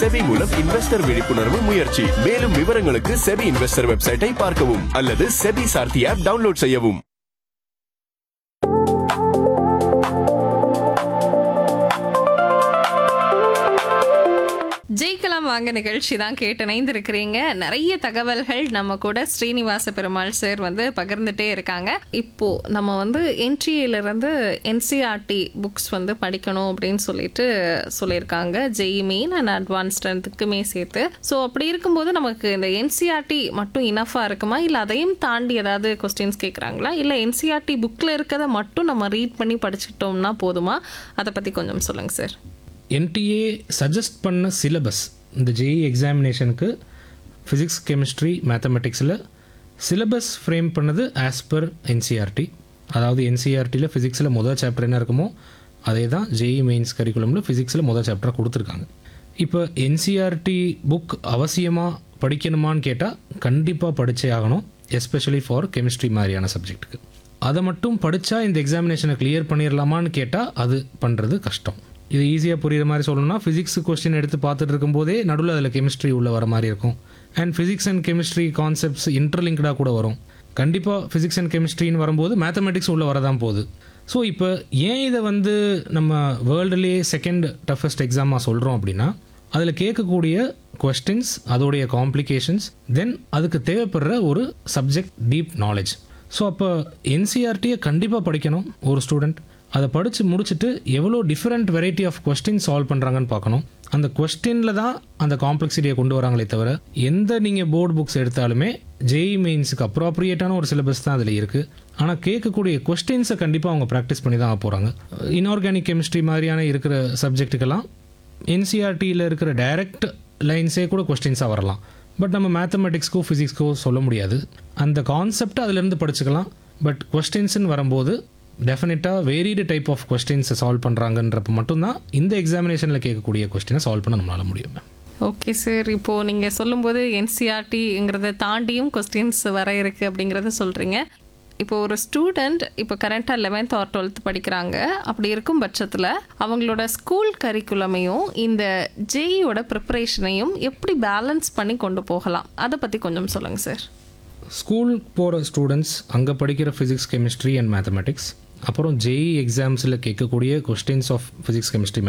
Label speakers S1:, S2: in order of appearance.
S1: SEBI மூலம் investor விழிப்புணர்வு முயற்சி மேலும் விவரங்களுக்கு செபி இன்வெஸ்டர் வெப்சைட்டை பார்க்கவும் அல்லது செபி சார்த்தி ஆப் டவுன்லோட் செய்யவும்
S2: ஜெயிக்கலாம் வாங்க நிகழ்ச்சி தான் கேட்டு இணைந்திருக்கிறீங்க நிறைய தகவல்கள் நம்ம கூட ஸ்ரீனிவாச பெருமாள் சார் வந்து பகிர்ந்துட்டே இருக்காங்க இப்போ நம்ம வந்து என்ட்ரியில இருந்து என்சிஆர்டி புக்ஸ் வந்து படிக்கணும் அப்படின்னு சொல்லிட்டு சொல்லியிருக்காங்க ஜெய் மெயின் அண்ட் அட்வான்ஸ்டுக்குமே சேர்த்து ஸோ அப்படி இருக்கும்போது நமக்கு இந்த என்சிஆர்டி மட்டும் இனஃபாக இருக்குமா இல்லை அதையும் தாண்டி ஏதாவது கொஸ்டின்ஸ் கேட்குறாங்களா இல்லை என்சிஆர்டி புக்கில் இருக்கிறத மட்டும் நம்ம ரீட் பண்ணி படிச்சுக்கிட்டோம்னா போதுமா அதை பற்றி கொஞ்சம் சொல்லுங்கள் சார்
S3: என்டிஏ சஜஸ்ட் பண்ண சிலபஸ் இந்த ஜேஇ எக்ஸாமினேஷனுக்கு ஃபிசிக்ஸ் கெமிஸ்ட்ரி மேத்தமெட்டிக்ஸில் சிலபஸ் ஃப்ரேம் பண்ணது ஆஸ் பர் என்சிஆர்டி அதாவது என்சிஆர்டியில் ஃபிசிக்ஸில் முதல் சாப்டர் என்ன இருக்குமோ அதே தான் ஜேஇ மெயின்ஸ் கரிக்குலமில் ஃபிசிக்ஸில் முதல் சாப்டராக கொடுத்துருக்காங்க இப்போ என்சிஆர்டி புக் அவசியமாக படிக்கணுமான்னு கேட்டால் கண்டிப்பாக படிச்சே ஆகணும் எஸ்பெஷலி ஃபார் கெமிஸ்ட்ரி மாதிரியான சப்ஜெக்ட்டுக்கு அதை மட்டும் படித்தா இந்த எக்ஸாமினேஷனை கிளியர் பண்ணிடலாமான்னு கேட்டால் அது பண்ணுறது கஷ்டம் இது ஈஸியாக புரியுற மாதிரி சொல்லணும்னா ஃபிசிக்ஸ் கொஸ்டின் எடுத்து பார்த்துட்டு இருக்கும்போதே நடுவில் அதில் கெமிஸ்ட்ரி உள்ளே வர மாதிரி இருக்கும் and physics and chemistry concepts இன்டர்லிங்க்டாக கூட வரும் கண்டிப்பாக ஃபிசிக்ஸ் அண்ட் கெமிஸ்ட்ரின்னு வரும்போது மேத்தமெட்டிக்ஸ் உள்ளே வரதான் போகுது ஸோ இப்போ ஏன் இதை வந்து நம்ம வேர்ல்டுலேயே செகண்ட் டஃபஸ்ட் எக்ஸாமாக சொல்கிறோம் அப்படின்னா அதில் கேட்கக்கூடிய கொஸ்டின்ஸ் அதோடைய காம்ப்ளிகேஷன்ஸ் தென் அதுக்கு தேவைப்படுற ஒரு சப்ஜெக்ட் டீப் நாலேஜ் ஸோ அப்போ என்சிஆர்டியை கண்டிப்பாக படிக்கணும் ஒரு ஸ்டூடெண்ட் அதை படித்து முடிச்சுட்டு எவ்வளோ different variety of question solve பண்ணுறாங்கன்னு பார்க்கணும் அந்த கொஸ்டினில் தான் அந்த காம்ப்ளெக்சிட்டியை கொண்டு வராங்களே தவிர எந்த நீங்கள் போர்டு புக்ஸ் எடுத்தாலுமே ஜேஇ மெயின்ஸுக்கு அப்ராப்ரியேட்டான ஒரு சிலபஸ் தான் அதில் இருக்குது ஆனால் கேட்கக்கூடிய கொஸ்டின்ஸை கண்டிப்பாக அவங்க ப்ராக்டிஸ் பண்ணி தான் போகிறாங்க இன்ஆர்கானிக் கெமிஸ்ட்ரி மாதிரியான இருக்கிற சப்ஜெக்ட்டுக்கெல்லாம் என்சிஆர்டியில் இருக்கிற டைரக்ட் லைன்ஸே கூட கொஸ்டின்ஸாக வரலாம் பட் நம்ம மேத்தமெட்டிக்ஸ்க்கோ ஃபிசிக்ஸ்க்கோ சொல்ல முடியாது அந்த கான்செப்ட் அதிலிருந்து படிச்சுக்கலாம் பட் கொஸ்டின்ஸ்னு வரும்போது டெஃபினட்டாக வேரியடு டைப் ஆஃப் கொஸ்டின்ஸை சால்வ் பண்ணுறாங்கன்றப்ப மட்டும்தான் இந்த எக்ஸாமினேஷனில் கேட்கக்கூடிய கொஸ்டினை சால்வ் பண்ண நம்மளால முடியும்
S2: ஓகே சார் இப்போ நீங்க சொல்லும்போது என்சிஆர்டிங்கிறத தாண்டியும் கொஸ்டின்ஸ் வர இருக்கு அப்படிங்கறத சொல்றீங்க இப்போ ஒரு ஸ்டூடெண்ட் இப்போ கரண்ட்டாக லெவன்த் ஆர் டுவெல்த் படிக்கிறாங்க அப்படி இருக்கும் பட்சத்தில் அவங்களோட ஸ்கூல் கரிக்குலமையும் இந்த ஜேஇயோட ப்ரிப்பரேஷனையும் எப்படி பேலன்ஸ் பண்ணி கொண்டு போகலாம் அதை பற்றி கொஞ்சம் சொல்லுங்கள் சார்
S3: ஸ்கூல் போகிற ஸ்டூடெண்ட்ஸ் அங்கே படிக்கிற ஃபிசிக்ஸ் கெமிஸ்ட்ரி அண்ட் மேத்தமெட்டிக்ஸ் அப்புறம் ஜேஇ எக்ஸாம்ஸில் கேட்கக்கூடிய கொஸ்டின்ஸ் ஆஃப் ஃபிசிக்ஸ் கெமிஸ்ட்ரி